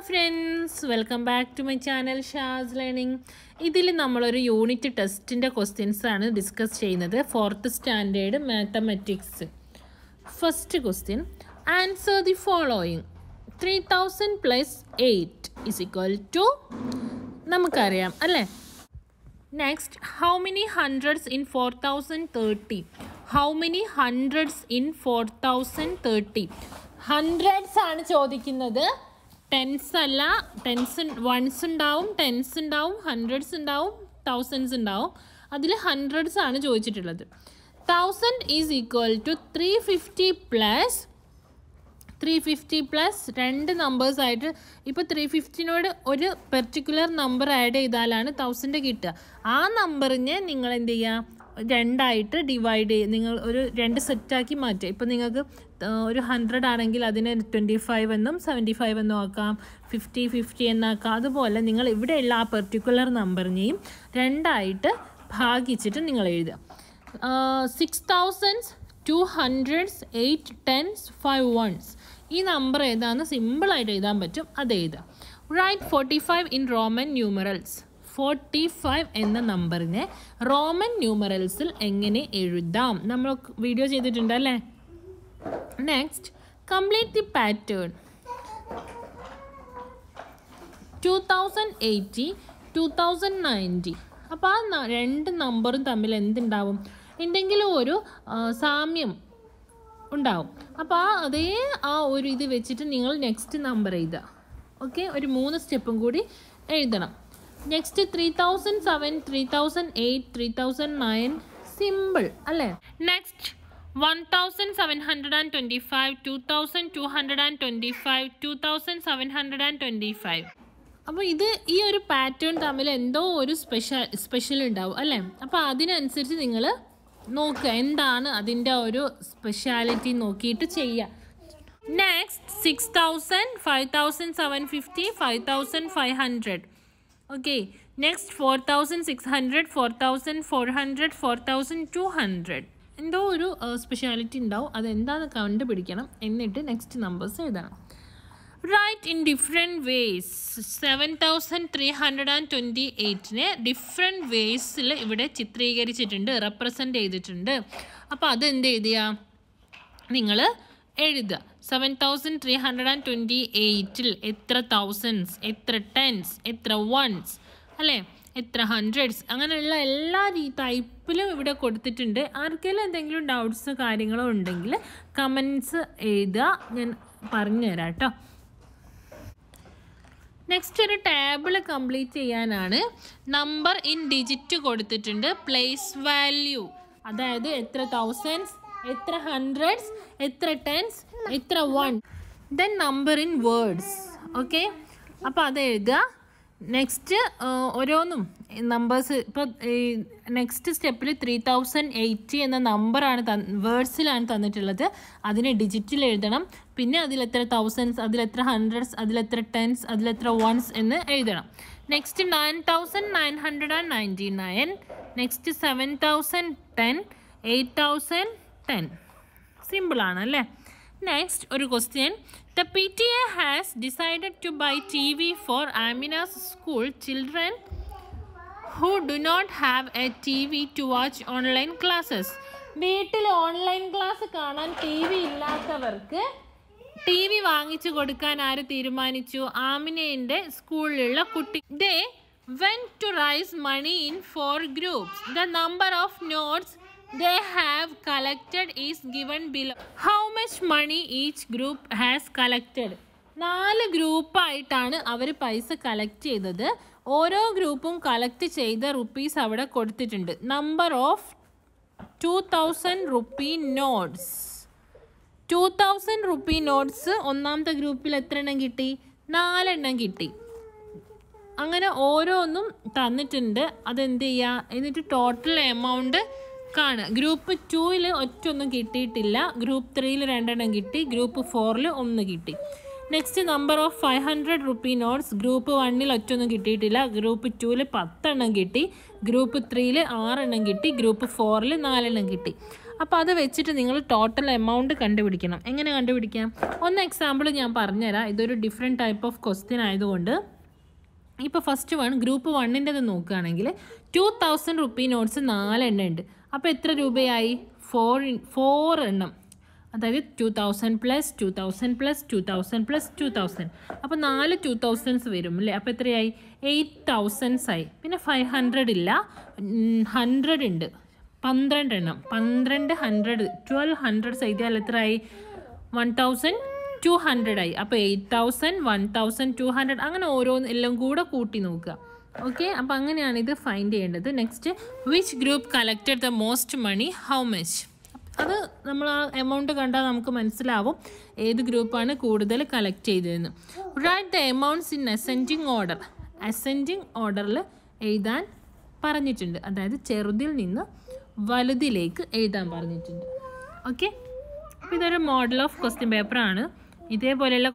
friends welcome back to my channel Shaz learning ഇതിൽ നമ്മളൊരു unit ടെസ്റ്റിൻ്റെ ക്വസ്റ്റ്യൻസ് ആണ് ഡിസ്കസ് ചെയ്യുന്നത് fourth standard mathematics first question answer the following three thousand plus eight is equal to നമുക്കറിയാം അല്ലേ next how many hundreds in four thousand thirty how many hundreds in four thousand thirty hundreds ആണ് ചോദിക്കുന്നത് tens അല്ല tens ones ഉണ്ടാവും tens ഉണ്ടാവും hundreds ഉണ്ടാവും thousands ഉണ്ടാവും അതിൽ ഹൺഡ്രഡ്സ് ആണ് ചോദിച്ചിട്ടുള്ളത് thousand is equal to three fifty plus three fifty plus രണ്ട് നമ്പേഴ്സ് ആയിട്ട് ഇപ്പോൾ ത്രീ ഫിഫ്റ്റിനോട് ഒരു പെർട്ടിക്കുലർ നമ്പർ ആഡ് ചെയ്താലാണ് തൗസൻഡ് കിട്ടുക ആ നമ്പറിനെ നിങ്ങൾ എന്ത് ചെയ്യുക രണ്ടായിട്ട് ഡിവൈഡ് ചെയ്യുക നിങ്ങൾ ഒരു രണ്ട് സെറ്റാക്കി മാറ്റുക ഇപ്പോൾ നിങ്ങൾക്ക് ഒരു ഹൺഡ്രഡ് ആണെങ്കിൽ അതിനെ ട്വൻറ്റി ഫൈവ് എന്നും സെവൻറ്റി ഫൈവ് എന്നും ആക്കാം ഫിഫ്റ്റി ഫിഫ്റ്റി എന്നാക്കാം അതുപോലെ നിങ്ങൾ ഇവിടെയുള്ള ആ പെർട്ടിക്കുലർ നമ്പറിനെയും രണ്ടായിട്ട് ഭാഗിച്ചിട്ട് നിങ്ങൾ എഴുതുക six thousands two hundreds eight tens five ones ഈ നമ്പർ ഏതാണെന്ന് സിമ്പിളായിട്ട് എഴുതാൻ പറ്റും അത് എഴുതുക write forty five in Roman numerals forty five എന്ന നമ്പറിനെ റോമൻ ന്യൂമറൽസിൽ എങ്ങനെ എഴുതാം നമ്മൾ വീഡിയോ ചെയ്തിട്ടുണ്ട് അല്ലേ next complete the pattern two thousand eighty two thousand ninety അപ്പോൾ ആ ന- രണ്ട് നമ്പറും തമ്മിൽ എന്തുണ്ടാവും എന്തെങ്കിലും ഒരു ആ, സാമ്യം ഉണ്ടാവും അപ്പോൾ ആ അതേ ആ ഒരു ഇത് വെച്ചിട്ട് നിങ്ങൾ നെക്സ്റ്റ് നമ്പർ എഴുതുക ഓക്കെ ഒരു മൂന്ന് സ്റ്റെപ്പും കൂടി എഴുതണം next three thousand seven three thousand eight three thousand nine simple അല്ലേ next one thousand seven hundred and twenty five two thousand two hundred and twenty five two thousand seven hundred and twenty five അപ്പോൾ ഇത് ഈ ഒരു pattern തമ്മിൽ എന്തോ ഒരു special special ഉണ്ടാവും അല്ലേ അപ്പോൾ അതിനനുസരിച്ച് നിങ്ങൾ നോക്കുക എന്താണ് അതിൻ്റെ ഒരു സ്പെഷ്യാലിറ്റി നോക്കിയിട്ട് ചെയ്യുക next six thousand five thousand seven fifty five thousand five hundred okay next four thousand six hundred four thousand four hundred four thousand two hundred എന്തോ ഒരു സ്പെഷ്യാലിറ്റി ഉണ്ടാവും അതെന്താണെന്ന് കണ്ടുപിടിക്കണം എന്നിട്ട് നെക്സ്റ്റ് നമ്പേഴ്സ് എഴുതണം write in different ways seven thousand three hundred and twenty എയ്റ്റിനെ different വേസിൽ ഇവിടെ ചിത്രീകരിച്ചിട്ടുണ്ട് റെപ്രസെൻ്റ് ചെയ്തിട്ടുണ്ട് അപ്പോൾ അത് എന്ത് എഴുതിയ നിങ്ങൾ എഴുതുക seven thousand three hundred and twenty എയ്റ്റിൽ എത്ര തൗസൻഡ്സ് എത്ര ടെൻസ് എത്ര വൺസ് അല്ലേ എത്ര ഹൺഡ്രഡ്സ് അങ്ങനെയുള്ള എല്ലാ രീ ടൈപ്പിലും ഇവിടെ കൊടുത്തിട്ടുണ്ട് ആർക്കെങ്കിലും എന്തെങ്കിലും ഡൗട്ട്സ് കാര്യങ്ങളോ ഉണ്ടെങ്കിൽ കമൻസ് എഴുതുക ഞാൻ പറഞ്ഞു തരാം കേട്ടോ നെക്സ്റ്റ് ഒരു ടേബിൾ കംപ്ലീറ്റ് ചെയ്യാനാണ് നമ്പർ ഇൻ ഡിജിറ്റ് കൊടുത്തിട്ടുണ്ട് പ്ലേസ് വാല്യൂ അതായത് എത്ര തൗസൻഡ്സ് എത്ര ഹൺഡ്രഡ്സ് എത്ര ടെൻസ് എത്ര one then number in words okay അപ്പോൾ അത് എഴുതുക നെക്സ്റ്റ് ഓരോന്നും നമ്പേഴ്സ് ഇപ്പോൾ നെക്സ്റ്റ് സ്റ്റെപ്പിൽ ത്രീ തൗസൻഡ് എയ്റ്റി എന്ന നമ്പറാണ് വേർഡ്സിലാണ് തന്നിട്ടുള്ളത് അതിനെ ഡിജിറ്റിൽ എഴുതണം പിന്നെ അതിലെത്ര തൗസൻഡ്സ് അതിലെത്ര ഹൺഡ്രഡ്സ് അതിലെത്ര ടെൻസ് അതിലെത്ര വൺസ് എന്ന് എഴുതണം next nine thousand nine hundred and ninety nine next seven thousand ten eight thousand ten സിമ്പിളാണ് അല്ലേ നെക്സ്റ്റ് ഒരു question the P T A has decided to buy T V for Amina's school children who do not have a T V to watch online classes വീട്ടിൽ online class കാണാൻ T V ഇല്ലാത്തവർക്ക് T V വാങ്ങിച്ചു കൊടുക്കാൻ ആര് തീരുമാനിച്ചു ആമിനയുടെ സ്കൂളിലുള്ള കുട്ടി they went to raise money in four groups the number of notes they have collected is given below how much money each group has collected നാല് ഗ്രൂപ്പായിട്ടാണ് അവർ പൈസ കളക്ട് ചെയ്തത് ഓരോ ഗ്രൂപ്പും കളക്ട് ചെയ്ത റുപ്പീസ് അവിടെ കൊടുത്തിട്ടുണ്ട് number of two thousand rupee notes two thousand rupee notes ഒന്നാമത്തെ ഗ്രൂപ്പിൽ എത്ര എണ്ണം കിട്ടി നാലെണ്ണം കിട്ടി അങ്ങനെ ഓരോന്നും തന്നിട്ടുണ്ട് അതെന്ത് ചെയ്യുക എന്നിട്ട് ടോട്ടൽ എമൗണ്ട് കാണുക ഗ്രൂപ്പ് ടൂവിൽ ഒറ്റൊന്നും കിട്ടിയിട്ടില്ല ഗ്രൂപ്പ് ത്രീയിൽ രണ്ടെണ്ണം കിട്ടി ഗ്രൂപ്പ് ഫോറിൽ ഒന്ന് കിട്ടി next number of five hundred rupee notes group വണ്ണിൽ ഒറ്റൊന്നും കിട്ടിയിട്ടില്ല ഗ്രൂപ്പ് ടൂവിൽ പത്തെണ്ണം കിട്ടി ഗ്രൂപ്പ് ത്രീയിൽ ആറെണ്ണം കിട്ടി ഗ്രൂപ്പ് ഫോറിൽ നാലെണ്ണം കിട്ടി അപ്പോൾ അത് വെച്ചിട്ട് നിങ്ങൾ ടോട്ടൽ എമൗണ്ട് കണ്ടുപിടിക്കണം എങ്ങനെ കണ്ടുപിടിക്കാം ഒന്ന് എക്സാമ്പിൾ ഞാൻ പറഞ്ഞുതരാം ഇതൊരു ഡിഫറെൻറ്റ് ടൈപ്പ് ഓഫ് ക്വസ്റ്റ്യൻ ആയതുകൊണ്ട് ഇപ്പോൾ ഫസ്റ്റ് വൺ ഗ്രൂപ്പ് വണ്ണിൻ്റെത് നോക്കുകയാണെങ്കിൽ ടു തൗസൻഡ് റുപ്പി നോട്ട്സ് നാലെണ്ണം ഉണ്ട് അപ്പോൾ എത്ര രൂപയായി ഫോർ ഫോർ എണ്ണം അതായത് two thousand plus two thousand plus two thousand plus two thousand അപ്പോൾ നാല് ടു തൗസൻഡ്സ് വരും അല്ലേ അപ്പോൾ എത്രയായി എയ്റ്റ് തൗസൻഡ്സ് ആയി പിന്നെ ഫൈവ് ഹൺഡ്രഡ് ഇല്ല ഹൺഡ്രഡ് ഉണ്ട് പന്ത്രണ്ട് എണ്ണം പന്ത്രണ്ട് ഹൺഡ്രഡ് ട്വൽവ് ഹൺഡ്രഡ്സ് എഴുതിയാൽ എത്രയായി വൺ തൗസൻഡ് ടു ഹൺഡ്രഡ് ആയി അപ്പോൾ eight thousand one thousand two hundred അങ്ങനെ ഓരോന്ന് എല്ലാം കൂടെ കൂട്ടി നോക്കുക ഓക്കെ അപ്പോൾ അങ്ങനെയാണ് ഇത് ഫൈൻഡ് ചെയ്യേണ്ടത് next which group collected the most money how much അത് നമ്മൾ ആ എമൗണ്ട് കണ്ടാൽ നമുക്ക് മനസ്സിലാവും ഏത് ഗ്രൂപ്പാണ് കൂടുതൽ കളക്ട് ചെയ്തതെന്ന് write the amounts in ascending order ascending ഓർഡറിൽ എഴുതാൻ പറഞ്ഞിട്ടുണ്ട് അതായത് ചെറുതിൽ നിന്ന് വലുതിലേക്ക് എഴുതാൻ പറഞ്ഞിട്ടുണ്ട് ഓക്കെ അപ്പോൾ ഇതൊരു മോഡൽ ഓഫ് ക്വസ്റ്റ്യൻ പേപ്പറാണ് ഇതേപോലെയുള്ള